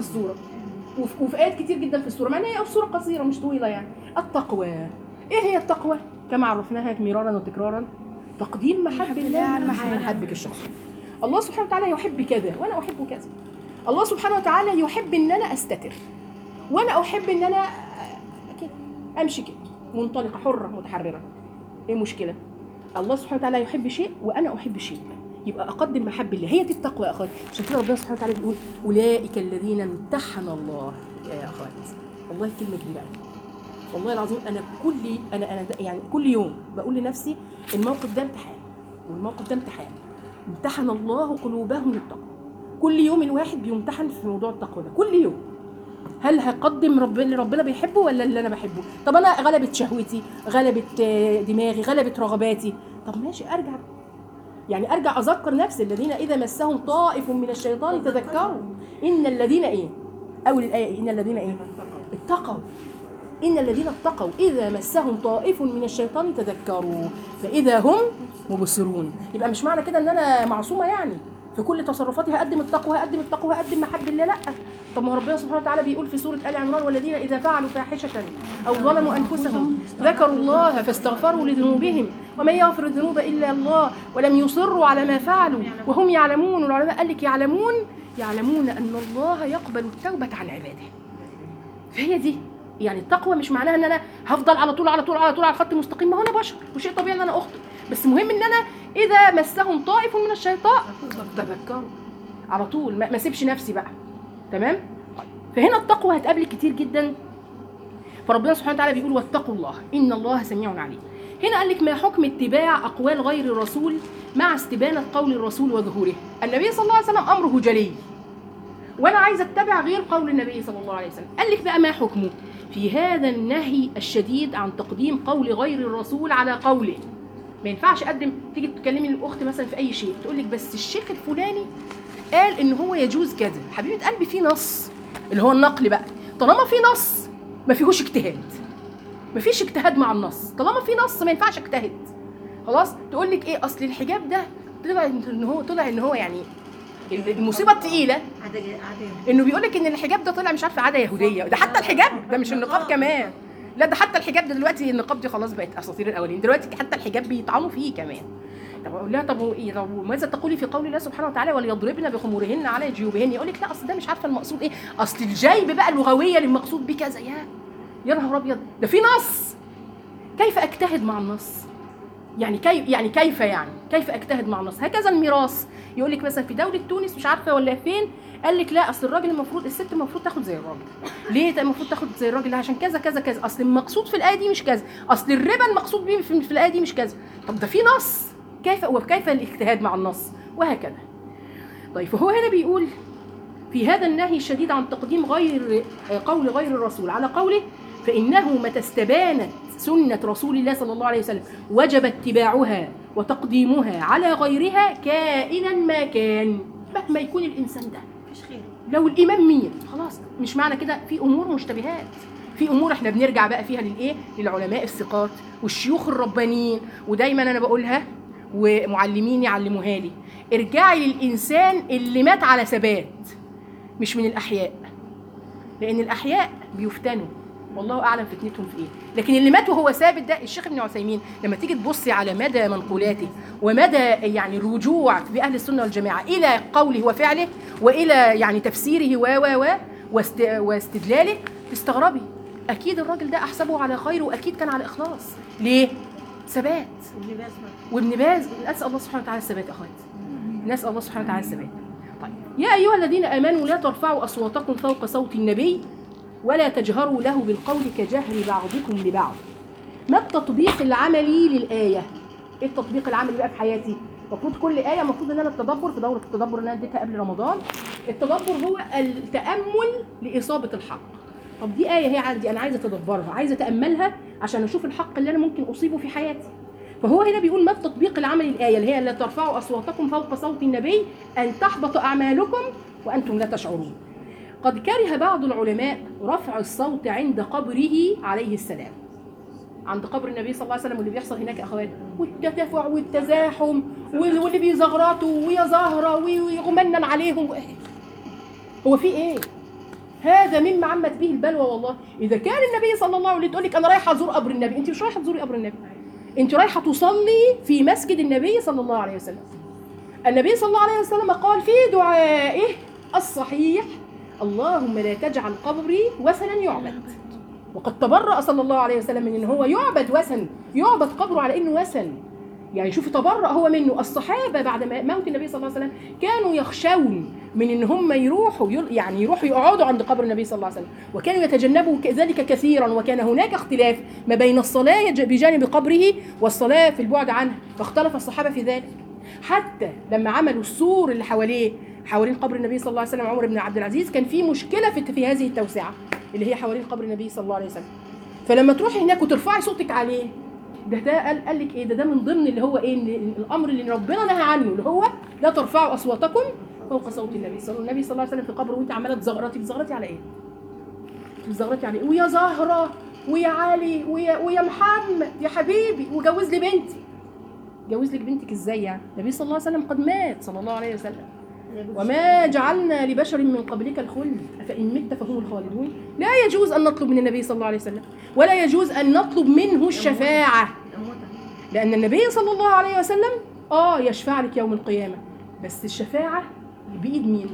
السوره وفي, وفي ايات كتير جدا في السوره مع ان هي سوره قصيره مش طويله يعني التقوى ايه هي التقوى كما عرفناها مرارا وتكرارا تقديم محب الله على محبك الشخصي الله سبحانه وتعالى يحب كذا وانا احب كذا الله سبحانه وتعالى يحب ان انا استتر وانا احب ان انا كده امشي كده منطلقه حره متحرره ايه المشكله الله سبحانه وتعالى يحب شيء وانا احب شيء يبقى اقدم محب الله هي دي التقوى يا اخوات عشان كده ربنا سبحانه وتعالى بيقول اولئك الذين امتحن الله يا اخوات والله كلمه كبيره قوي والله العظيم انا كل انا انا يعني كل يوم بقول لنفسي الموقف ده امتحان والموقف ده امتحان امتحن الله قلوبهم للتقوى كل يوم الواحد بيمتحن في موضوع التقوى ده كل يوم هل هقدم رب اللي ربنا بيحبه ولا اللي انا بحبه طب انا غلبت شهوتي غلبت آه، دماغي غلبت رغباتي طب ماشي ارجع يعني ارجع اذكر نفسي الذين اذا مسهم طائف من الشيطان تذكروا ان الذين ايه اول الايه إيه؟ ان الذين ايه اتقوا ان الذين اتقوا اذا مسهم طائف من الشيطان تذكروا فاذا هم مبصرون يبقى مش معنى كده ان انا معصومه يعني في كل تصرفاتي هقدم التقوى هقدم التقوى هقدم محب الله لا طب ما هو ربنا سبحانه وتعالى بيقول في سوره ال عمران والذين اذا فعلوا فاحشه او ظلموا انفسهم ذكروا الله فاستغفروا لذنوبهم ومن يغفر الذنوب الا الله ولم يصروا على ما فعلوا وهم يعلمون والعلماء قال لك يعلمون يعلمون ان الله يقبل التوبه عن عباده فهي دي يعني التقوى مش معناها ان انا هفضل على طول على طول على طول على الخط المستقيم ما هو انا بشر وشيء طبيعي ان انا اخطئ بس مهم ان انا اذا مسهم طائف من الشيطان تذكروا على طول ما ما اسيبش نفسي بقى تمام فهنا التقوى هتقابلك كتير جدا فربنا سبحانه وتعالى بيقول واتقوا الله ان الله سميع عليم هنا قال لك ما حكم اتباع اقوال غير الرسول مع استبانه قول الرسول وظهوره النبي صلى الله عليه وسلم امره جلي وانا عايزه اتبع غير قول النبي صلى الله عليه وسلم قال لك بقى ما حكمه في هذا النهي الشديد عن تقديم قول غير الرسول على قوله ما ينفعش اقدم تيجي تكلمي الاخت مثلا في اي شيء تقول لك بس الشيخ الفلاني قال ان هو يجوز كذا حبيبه قلبي في نص اللي هو النقل بقى طالما في نص ما فيهوش اجتهاد ما فيش اجتهاد مع النص طالما في نص ما ينفعش اجتهد خلاص تقول لك ايه اصل الحجاب ده طلع ان هو طلع ان هو يعني المصيبه الثقيله عادة عادة انه بيقول لك ان الحجاب ده طلع مش عارفه عاده يهوديه ده حتى الحجاب ده مش النقاب كمان لا ده حتى الحجاب ده دلوقتي النقاب دي خلاص بقت اساطير الاولين دلوقتي حتى الحجاب بيطعنوا فيه كمان طب اقول لها طب هو ايه طب ماذا تقولي في قول الله سبحانه وتعالى وليضربن بخمورهن على جيوبهن يقول لك لا اصل ده مش عارفه المقصود ايه اصل الجيب بقى اللغويه للمقصود بيه كذا يا يا نهار ابيض ده في نص كيف اجتهد مع النص يعني كيف يعني كيف يعني كيف اجتهد مع النص هكذا الميراث يقول لك مثلا في دوله تونس مش عارفه ولا فين قال لك لا اصل الراجل المفروض الست المفروض تاخد زي الراجل ليه ده المفروض تاخد زي الراجل لا عشان كذا كذا كذا اصل المقصود في الايه دي مش كذا اصل الربا المقصود بيه في, في الايه دي مش كذا طب ده في نص كيف وكيف الاجتهاد مع النص وهكذا طيب فهو هنا بيقول في هذا النهي الشديد عن تقديم غير قول غير الرسول على قوله فإنه متى استبانت سنة رسول الله صلى الله عليه وسلم وجب اتباعها وتقديمها على غيرها كائنا ما كان مهما يكون الإنسان ده مفيش خير لو الإمام مين خلاص مش معنى كده في أمور مشتبهات في امور احنا بنرجع بقى فيها للايه للعلماء الثقات والشيوخ الربانيين ودايما انا بقولها ومعلمين يعلموها لي ارجعي للانسان اللي مات على ثبات مش من الاحياء لان الاحياء بيفتنوا والله اعلم فتنتهم في ايه لكن اللي مات وهو ثابت ده الشيخ ابن عثيمين لما تيجي تبصي على مدى منقولاته ومدى يعني الرجوع باهل السنه والجماعه الى قوله وفعله والى يعني تفسيره و و و واست- واستدلاله تستغربي اكيد الراجل ده احسبه على خير واكيد كان على اخلاص ليه ثبات ابن باز بقى. وابن باز نسال الله سبحانه وتعالى الثبات يا اخواتي نسال الله سبحانه وتعالى الثبات طيب يا ايها الذين امنوا لا ترفعوا اصواتكم فوق صوت النبي ولا تجهروا له بالقول كجهر بعضكم لبعض ما التطبيق العملي للايه ايه التطبيق العملي بقى في حياتي المفروض كل ايه المفروض ان انا التدبر في دوره التدبر اللي انا اديتها قبل رمضان التدبر هو التامل لاصابه الحق طب دي ايه هي عندي انا عايزه اتدبرها عايزه اتاملها عشان اشوف الحق اللي انا ممكن اصيبه في حياتي فهو هنا بيقول ما التطبيق العملي الايه اللي هي لا ترفعوا اصواتكم فوق صوت النبي ان تحبط اعمالكم وانتم لا تشعرون قد كره بعض العلماء رفع الصوت عند قبره عليه السلام عند قبر النبي صلى الله عليه وسلم واللي بيحصل هناك يا اخوات والتدافع والتزاحم وال- واللي بيزغرطوا ويا زهره وي- ويغمنن عليهم هو في ايه هذا مما عمت به البلوى والله اذا كان النبي صلى الله عليه وسلم تقول لك انا رايحه ازور قبر النبي انت مش رايحه تزوري قبر النبي انت رايحه تصلي في مسجد النبي صلى الله عليه وسلم النبي صلى الله عليه وسلم قال في دعائه الصحيح اللهم لا تجعل قبري وثنا يعبد وقد تبرأ صلى الله عليه وسلم من ان هو يعبد وثن يعبد قبره على انه وثن يعني شوف تبرأ هو منه الصحابه بعد ما- موت النبي صلى الله عليه وسلم كانوا يخشون من ان هم يروحوا يل- يعني يروحوا يقعدوا عند قبر النبي صلى الله عليه وسلم وكانوا يتجنبوا ك- ذلك كثيرا وكان هناك اختلاف ما بين الصلاه يج- بجانب قبره والصلاه في البعد عنه فاختلف الصحابه في ذلك حتى لما عملوا السور اللي حواليه حوالين قبر النبي صلى الله عليه وسلم عمر بن عبد العزيز كان في مشكله في في هذه التوسعه اللي هي حوالين قبر النبي صلى الله عليه وسلم فلما تروحي هناك وترفعي صوتك عليه ده ده قال قال لك ايه ده ده من ضمن اللي هو ايه إن الامر اللي ربنا نهى عنه اللي هو لا ترفعوا اصواتكم فوق صوت النبي صلى النبي صلى الله عليه وسلم في قبره وانت عماله تزغرطي بتزغرطي على ايه؟ بتزغرطي على ايه؟ ويا زهره ويا علي ويا ويا محمد يا حبيبي وجوز لي بنتي جوز لك بنتك ازاي يعني؟ النبي صلى الله عليه وسلم قد مات صلى الله عليه وسلم وما جعلنا لبشر من قبلك الخلد أفإن مت فهم الخالدون لا يجوز أن نطلب من النبي صلى الله عليه وسلم ولا يجوز أن نطلب منه الشفاعة لأن النبي صلى الله عليه وسلم آه يشفع لك يوم القيامة بس الشفاعة بإيد مين؟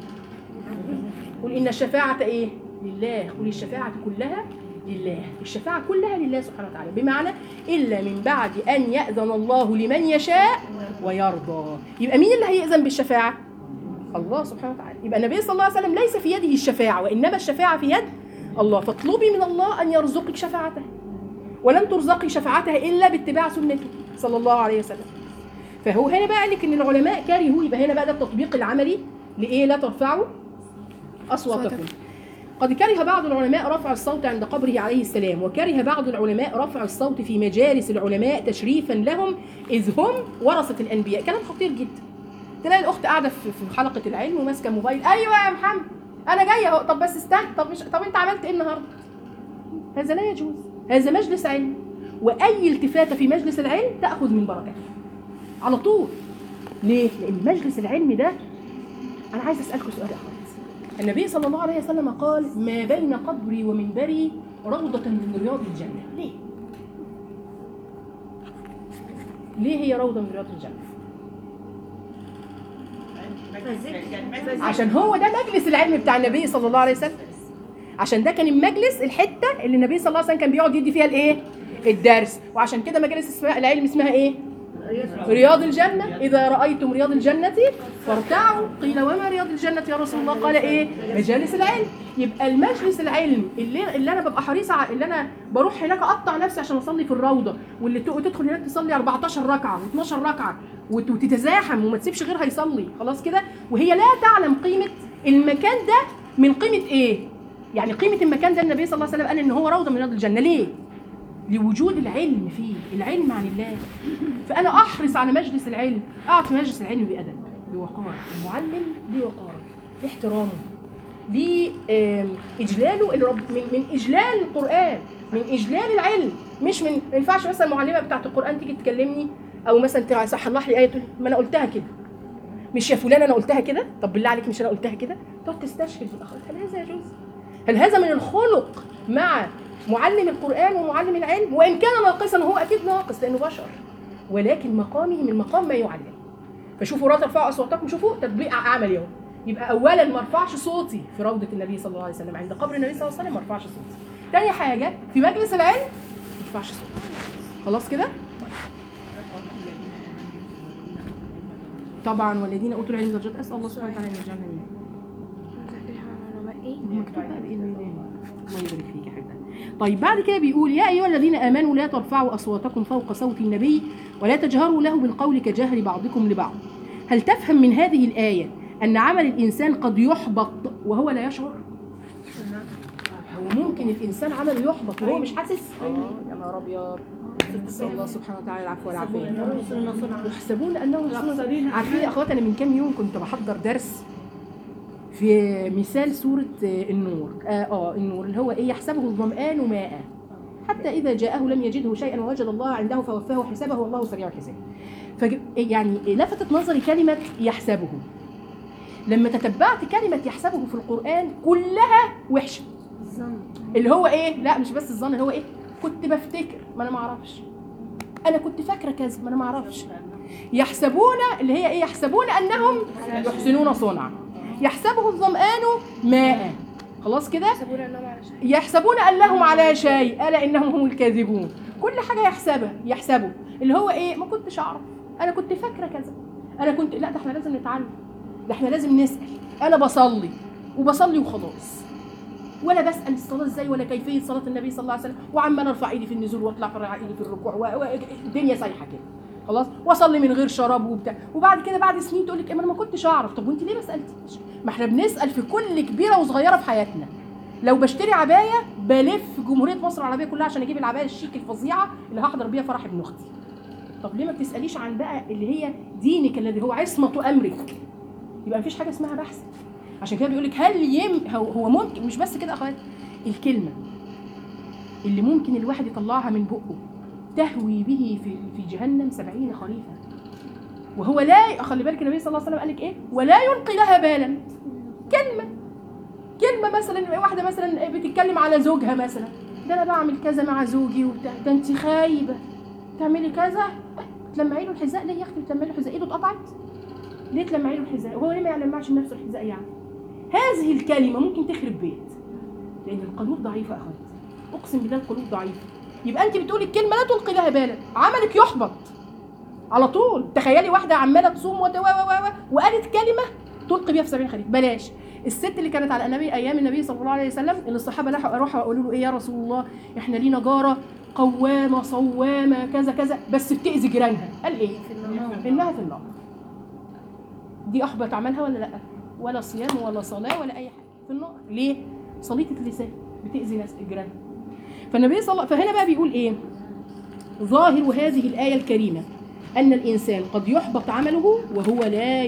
قل إن الشفاعة إيه؟ لله قل الشفاعة كلها لله الشفاعة كلها لله سبحانه وتعالى بمعنى إلا من بعد أن يأذن الله لمن يشاء ويرضى يبقى مين اللي هيأذن بالشفاعة؟ الله سبحانه وتعالى يبقى النبي صلى الله عليه وسلم ليس في يده الشفاعة وإنما الشفاعة في يد الله فاطلبي من الله أن يرزقك شفاعته ولن ترزقي شفاعته إلا باتباع سنته صلى الله عليه وسلم فهو هنا بقى قال لك ان العلماء كرهوا يبقى هنا بقى ده التطبيق العملي لايه لا ترفعوا اصواتكم قد كره بعض العلماء رفع الصوت عند قبره عليه السلام وكره بعض العلماء رفع الصوت في مجالس العلماء تشريفا لهم اذ هم ورثه الانبياء كلام خطير جدا تلاقي الاخت قاعده في في حلقه العلم وماسكه موبايل ايوه يا محمد انا جايه اهو طب بس استنى طب مش طب انت عملت ايه النهارده هذا لا يجوز هذا مجلس علم واي التفاته في مجلس العلم تاخذ من بركته على طول ليه لان مجلس العلم ده انا عايز اسالكم سؤال يا اخوات النبي صلى الله عليه وسلم قال ما بين قبري ومنبري روضة من رياض الجنة ليه؟ ليه هي روضة من رياض الجنة؟ عشان هو ده مجلس العلم بتاع النبي صلى الله عليه وسلم عشان ده كان المجلس الحته اللي النبي صلى الله عليه وسلم كان بيقعد يدي فيها الايه الدرس وعشان كده مجالس اسمها العلم اسمها ايه رياض الجنة إذا رأيتم رياض الجنة فارتعوا قيل وما رياض الجنة يا رسول الله قال إيه مجالس العلم يبقى المجلس العلم اللي, اللي أنا ببقى حريصة ع- اللي أنا بروح هناك أقطع نفسي عشان أصلي في الروضة واللي ت- تدخل هناك تصلي 14 ركعة و12 ركعة وت- وتتزاحم وما تسيبش غيرها يصلي خلاص كده وهي لا تعلم قيمة المكان ده من قيمة إيه يعني قيمة المكان ده النبي صلى الله عليه وسلم قال إن هو روضة من رياض الجنة ليه لوجود العلم فيه العلم عن الله فانا احرص على مجلس العلم اقعد في مجلس العلم بادب بوقار المعلم ليه وقار ليه احترامه ليه آم، اجلاله الرب من, من اجلال القران من اجلال العلم مش من ما ينفعش مثلا المعلمه بتاعت القران تيجي تكلمني او مثلا تصحح لي ايه تقول ما انا قلتها كده مش يا فلان انا قلتها كده طب بالله عليك مش انا قلتها كده تقعد تستشهد في الاخر هل هذا يجوز هل هذا من الخلق مع معلم القران ومعلم العلم وان كان ناقصا هو اكيد ناقص لانه بشر ولكن مقامه من مقام ما يعلم فشوفوا لا ترفعوا اصواتكم شوفوا تطبيق عملي اهو يبقى اولا ما ارفعش صوتي في روضه النبي صلى الله عليه وسلم عند قبر النبي صلى الله عليه وسلم ما ارفعش صوتي تاني حاجه في مجلس العلم ما ارفعش صوتي خلاص كده طبعا والذين اوتوا العلم درجات اسال الله سبحانه وتعالى ان يجعلنا منهم مكتوب بقى باذن الله الله يبارك فيك يا حبيبي طيب بعد كده بيقول يا ايها الذين امنوا لا ترفعوا اصواتكم فوق صوت النبي ولا تجهروا له بالقول كجهر بعضكم لبعض هل تفهم من هذه الايه ان عمل الانسان قد يحبط وهو لا يشعر هو ممكن الانسان عمله يحبط وهو مش حاسس يا نهار ابيض نسال الله سبحانه وتعالى العفو والعافيه يحسبون انهم يحسنون عارفين يا اخوات انا من كام يوم كنت بحضر درس في مثال سورة آه، النور اه, آه النور اللي هو ايه يحسبه الظمآن ماء حتى إذا جاءه لم يجده شيئا ووجد الله عنده فوفاه حسابه والله سريع الحساب فج... يعني لفتت نظري كلمة يحسبه لما تتبعت كلمه يحسبه في القران كلها وحشه الظن اللي هو ايه لا مش بس الظن اللي هو ايه كنت بفتكر ما انا ما اعرفش انا كنت فاكره كذا ما انا ما اعرفش يحسبون اللي هي ايه يحسبون انهم يحسنون صنعا يحسبه الظمآن ماء خلاص كده يحسبون انهم على شيء يحسبون انهم على شيء الا انهم هم الكاذبون كل حاجه يحسبها يحسبوا اللي هو ايه ما كنتش اعرف انا كنت فاكره كذا انا كنت لا ده احنا لازم نتعلم ده احنا لازم نسال انا بصلي وبصلي وخلاص ولا بسال الصلاه ازاي ولا كيفيه صلاه النبي صلى الله عليه وسلم وعمال ارفع ايدي في النزول واطلع ارفع ايدي في الركوع و- و- الدنيا سايحه كده خلاص واصلي من غير شراب وبتاع وبعد كده بعد سنين تقول لك انا ما كنتش اعرف طب وانت ليه ما سالتيش ما احنا بنسال في كل كبيره وصغيره في حياتنا لو بشتري عبايه بلف جمهوريه مصر العربيه كلها عشان اجيب العبايه الشيك الفظيعه اللي هحضر بيها فرح ابن اختي طب ليه ما بتساليش عن بقى اللي هي دينك الذي هو عصمه امرك يبقى مفيش حاجه اسمها بحث عشان كده بيقول لك هل يم هو, هو ممكن مش بس كده يا اخوات الكلمه اللي ممكن الواحد يطلعها من بقه تهوي به في في جهنم سبعين خريفا وهو لا خلي بالك النبي صلى الله عليه وسلم قال لك ايه ولا يلقي لها بالا كلمه كلمه مثلا واحده مثلا بتتكلم على زوجها مثلا ده انا بعمل كذا مع زوجي وبتاع ده انت خايبه تعملي كذا تلمعي له الحذاء ليه يا اختي بتلمعي له الحذاء ايده اتقطعت ليه تلمعي له الحذاء وهو ليه ما يلمعش لنفسه الحذاء يعني هذه الكلمه ممكن تخرب بيت لان القلوب ضعيفه يا اخواتي اقسم بالله القلوب ضعيفه يبقى انت بتقولي الكلمه لا تلقي لها بالا عملك يحبط على طول تخيلي واحده عماله تصوم وت- و و و و- وقالت كلمه تلقي بيها في سبيل خريف بلاش الست اللي كانت على النبي ايام النبي صلى الله عليه وسلم اللي الصحابه راحوا راحوا يقولوا له ايه يا رسول الله احنا لينا جاره قوامه صوامه كذا كذا بس بتاذي جيرانها قال ايه انها في النار دي احبط عملها ولا لا ولا صيام ولا صلاه ولا اي حاجه في النار ليه صليطه اللسان بتاذي ناس جيرانها فالنبي صلى الله فهنا بقى بيقول ايه ظاهر هذه الايه الكريمه ان الانسان قد يحبط عمله وهو لا